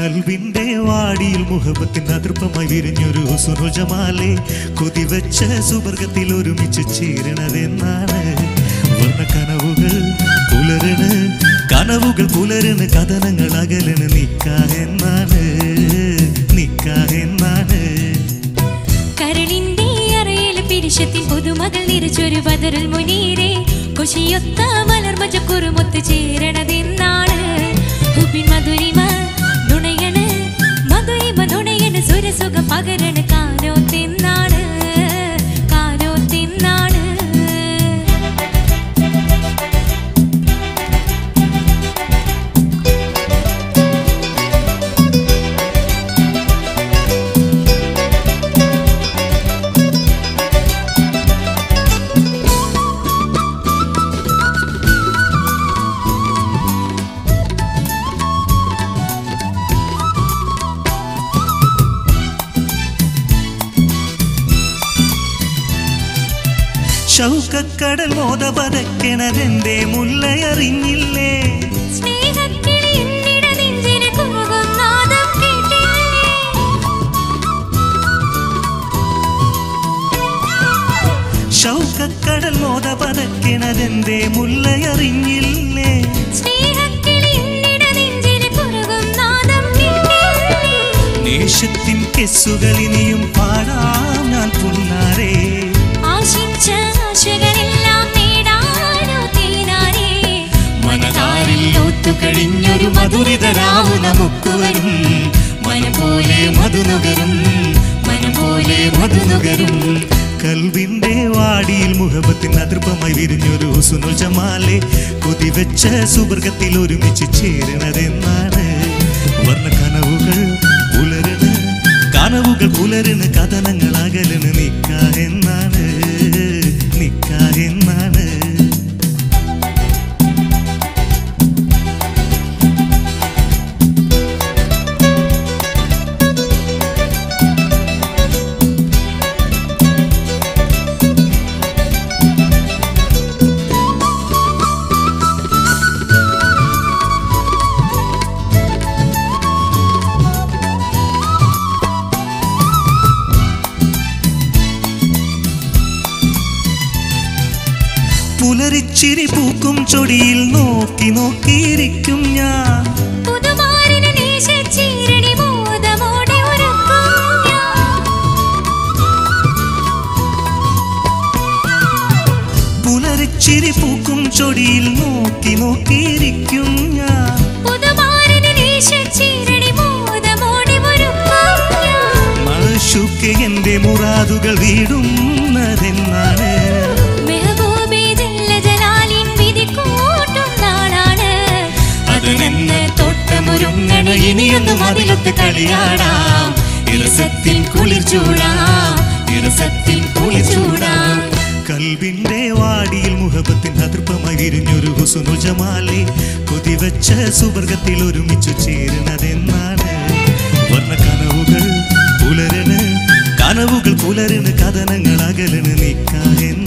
കൽവിന്റെ വാടിയിൽ മുഹബത്തിൻ അതിർപ്പമായി വിരിഞ്ഞൊരു സുനുജമാലെ കൊതിവെച്ച സുവർഗത്തിൽ ഒരുമിച്ച് ചേരണതെന്നാണ് വർണ്ണ കനവുകൾ പുലരണ് കനവുകൾ പുലരണ് കഥനങ്ങൾ അകലണ് നിക്കാഹെന്നാണ് നിക്കാഹെന്നാണ് കരളിന്റെ അറയിലെ പിരിശത്തിൽ പുതുമകൾ നിറച്ചൊരു ബദറുൽ മുനീരെ കുശിയൊത്ത മലർമജ കുറുമൊത്ത് ചേരണതെന്നാണ് ഹുബിൻ മധുരിമ നുണയണ് മധുരിമ നുണയണ് സുരസുഖം പകരണ കാനോ തിന്നാണ് കാനോ തിന്നാണ് ശൗക്കക്കടൽ മോത പതക്കണതെന്റെ മുല്ലയറിഞ്ഞില്ലേ സ്നേഹക്കിളി എന്നിട നെഞ്ചിന് കുറുകും നാദം കേട്ടില്ലേ ശൗക്കക്കടൽ മോത പതക്കണതെന്റെ മുല്ലയറിഞ്ഞില്ലേ സ്നേഹക്കിളി എന്നിട നെഞ്ചിന് കുറുകും നാദം കേട്ടില്ലേ നേശത്തിൻ കെസ്സുകൾ ഇനിയും പാടാം ഞാൻ പുന്നാരേ ആശിച്ച ആശകളെല്ലാം നേടാനോ തീരാനേ മനതാരിൽ ഒത്തുകഴിഞ്ഞൊരു മധുരിതരാവു നമുക്ക് വരും മനം പോലെ മധുനുകരും മനം പോലെ മധുനുകരും കൽവിന്റെ വാടിയിൽ മുഹബത്തിൻ അതിർപ്പമായി വിരിഞ്ഞൊരു സുനുൽ ജമാലെ കൊതിവെച്ച സുവർഗത്തിൽ ഒരുമിച്ച് ചേരണതെന്നാണ് വർണ്ണ കനവുകൾ പുലരണ് കനവുകൾ പുലരണ് കഥനങ്ങൾ അകലണ് നിക്കാഹെന്നാണ് നിക്കാഹെന്നാണ് പുലരിച്ചിരി പൂക്കും ചൊടിയിൽ നോക്കി നോക്കിയിരിക്കും ഞാൻ പുതുമാരിന് നേശച്ചീരണി മോദമോടെ ഒരുക്കും ഞാൻ. പുലരിച്ചിരി പൂക്കും ചൊടിയിൽ നോക്കി നോക്കിയിരിക്കും ഞാൻ പുതുമാരിന് നേശച്ചീരണി മോദമോടെ ഒരുക്കും ഞാൻ. മഴശുക്ക് എന്റെ മുറാദുകൾ വീടുന്നതെന്നാണ് മെഹബൂബേ ജല്ല ജലാലിൻ വിധി കൂട്ടും നാളാണ്. അതിനെന്ന് തൊട്ടമുരുങ്ങണ ഇനിയൊന്നും അതിലൊത്ത് കളിയാടാം ഇരസത്തിൽ കുളിർ ചൂടാം ഇരസത്തിൽ കുളിർ ചൂടാം കൽവിന്റെ വാടിയിൽ മുഹബത്തിൻ അതിർപ്പമായി വിരിഞ്ഞൊരു ഹുസുനു ജമാലെ കൊതിവെച്ച സുവർഗത്തിൽ ഒരുമിച്ചു ചേരണതെന്നാണ് വർണ്ണ കനവുകൾ പുലരണ് കനവുകൾ പുലരണ് കഥനങ്ങൾ അകലണ് നിക്കാഹെന്ന്